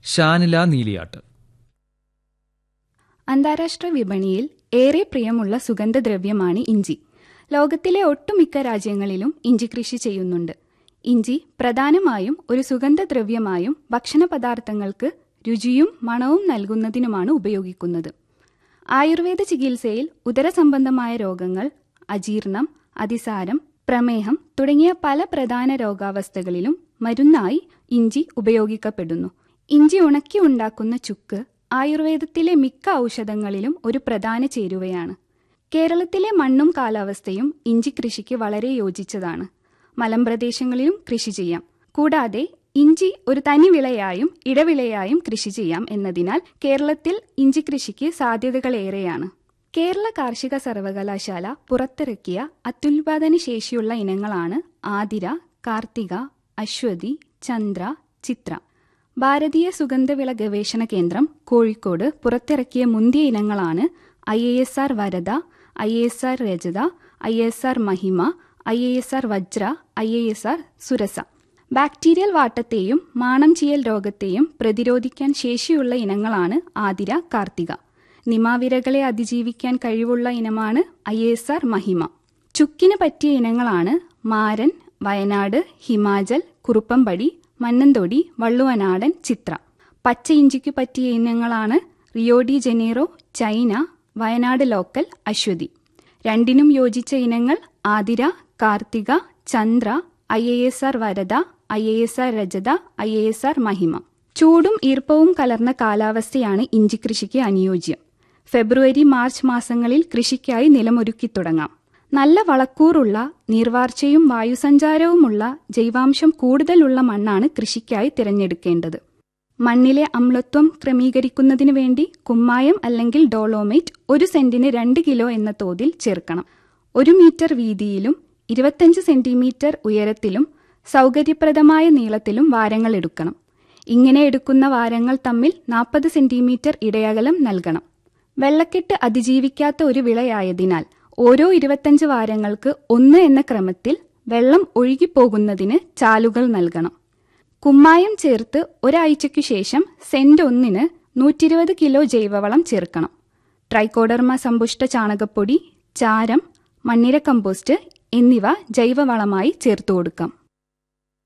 ഷാനില നീലിയാട്ട് അന്താരാഷ്ട്ര വിപണിയിൽ ഏറെ പ്രിയമുള്ള സുഗന്ധദ്രവ്യമാണ് ഇഞ്ചി ലോകത്തിലെ ഒട്ടുമിക്ക രാജ്യങ്ങളിലും ഇഞ്ചി കൃഷി ചെയ്യുന്നുണ്ട് ഇഞ്ചി പ്രധാനമായും ഒരു സുഗന്ധദ്രവ്യമായും ഭക്ഷണ പദാർത്ഥങ്ങൾക്ക് രുചിയും മണവും നൽകുന്നതിനുമാണ് ഉപയോഗിക്കുന്നത് ആയുർവേദ ചികിത്സയിൽ ഉദരസംബന്ധമായ രോഗങ്ങൾ അജീർണം അതിസാരം പ്രമേഹം തുടങ്ങിയ പല പ്രധാന രോഗാവസ്ഥകളിലും മരുന്നായി ഇഞ്ചി ഉപയോഗിക്കപ്പെടുന്നു ഇഞ്ചി ഉണക്കി ഉണ്ടാക്കുന്ന ചുക്ക് ആയുർവേദത്തിലെ മിക്ക ഔഷധങ്ങളിലും ഒരു പ്രധാന ചേരുവയാണ് കേരളത്തിലെ മണ്ണും കാലാവസ്ഥയും ഇഞ്ചി കൃഷിക്ക് വളരെ യോജിച്ചതാണ് മലമ്പ്രദേശങ്ങളിലും കൃഷി ചെയ്യാം കൂടാതെ ഇഞ്ചി ഒരു തനി വിളയായും ഇടവിളയായും കൃഷി ചെയ്യാം എന്നതിനാൽ കേരളത്തിൽ ഇഞ്ചി കൃഷിക്ക് സാധ്യതകളേറെയാണ് കേരള കാർഷിക സർവകലാശാല പുറത്തിറക്കിയ അത്യുൽപാദന ശേഷിയുള്ള ഇനങ്ങളാണ് ആതിര കാർത്തിക അശ്വതി ചന്ദ്ര ചിത്ര ഭാരതീയ സുഗന്ധവിള ഗവേഷണ കേന്ദ്രം കോഴിക്കോട് പുറത്തിറക്കിയ മുന്തിയ ഇനങ്ങളാണ് I A S R Varada I A S R Rajatha I A S R Mahima I A S R Vajra I A S R Surasa bacterial വാട്ടത്തെയും മാണം ചെയ്യൽ രോഗത്തെയും പ്രതിരോധിക്കാൻ ശേഷിയുള്ള ഇനങ്ങളാണ് ആതിര കാർത്തിക നിമാവിരകളെ അതിജീവിക്കാൻ കഴിവുള്ള ഇനമാണ് ഐ എ എസ് ആർ മഹിമ ചുക്കിന് പറ്റിയ ഇനങ്ങളാണ് മാരൻ വയനാട് ഹിമാചൽ കുറുപ്പംപടി മന്നന്തൊടി വള്ളുവനാടൻ ചിത്ര പച്ച ഇഞ്ചിക്ക് പറ്റിയ ഇനങ്ങളാണ് Rio de Janeiro China Wayanad local Ashwathy രണ്ടിനും യോജിച്ച ഇനങ്ങൾ Athira Karthika Chandra I A S R Varada I A S R Rajatha I A S R Mahima ചൂടും ഈർപ്പവും കലർന്ന കാലാവസ്ഥയാണ് ഇഞ്ചി കൃഷിക്ക് അനുയോജ്യം ഫെബ്രുവരി മാർച്ച് മാസങ്ങളിൽ കൃഷിക്കായി നിലമൊരുക്കി തുടങ്ങാം നല്ല വളക്കൂറുള്ള നീർവാർച്ചയും വായുസഞ്ചാരവുമുള്ള ജൈവാംശം കൂടുതലുള്ള മണ്ണാണ് കൃഷിക്കായി തിരഞ്ഞെടുക്കേണ്ടത് മണ്ണിലെ അമ്ലത്വം ക്രമീകരിക്കുന്നതിനു വേണ്ടി കുമ്മായം അല്ലെങ്കിൽ ഡോളോമേറ്റ് ഒരു സെന്റിന് രണ്ട് കിലോ എന്ന തോതിൽ ചേർക്കണം ഒരു മീറ്റർ വീതിയിലും ഇരുപത്തഞ്ച് സെന്റിമീറ്റർ ഉയരത്തിലും സൗകര്യപ്രദമായ നീളത്തിലും വാരങ്ങൾ എടുക്കണം ഇങ്ങനെ എടുക്കുന്ന വാരങ്ങൾ തമ്മിൽ നാൽപ്പത് സെന്റിമീറ്റർ ഇടയകലം നൽകണം വെള്ളക്കെട്ട് അതിജീവിക്കാത്ത ഒരു വിളയായതിനാൽ ഓരോ ഇരുപത്തഞ്ച് വാരങ്ങൾക്ക് ഒന്ന് എന്ന ക്രമത്തിൽ വെള്ളം ഒഴുകിപ്പോകുന്നതിന് ചാലുകൾ നൽകണം കുമ്മായം ചേർത്ത് ഒരാഴ്ചയ്ക്കു ശേഷം സെന്റ് ഒന്നിന് നൂറ്റിരുപത് കിലോ ജൈവവളം ചേർക്കണം ട്രൈക്കോഡർമ സമ്പുഷ്ട ചാണകപ്പൊടി ചാരം മണ്ണിര കമ്പോസ്റ്റ് എന്നിവ ജൈവവളമായി ചേർത്തു കൊടുക്കാം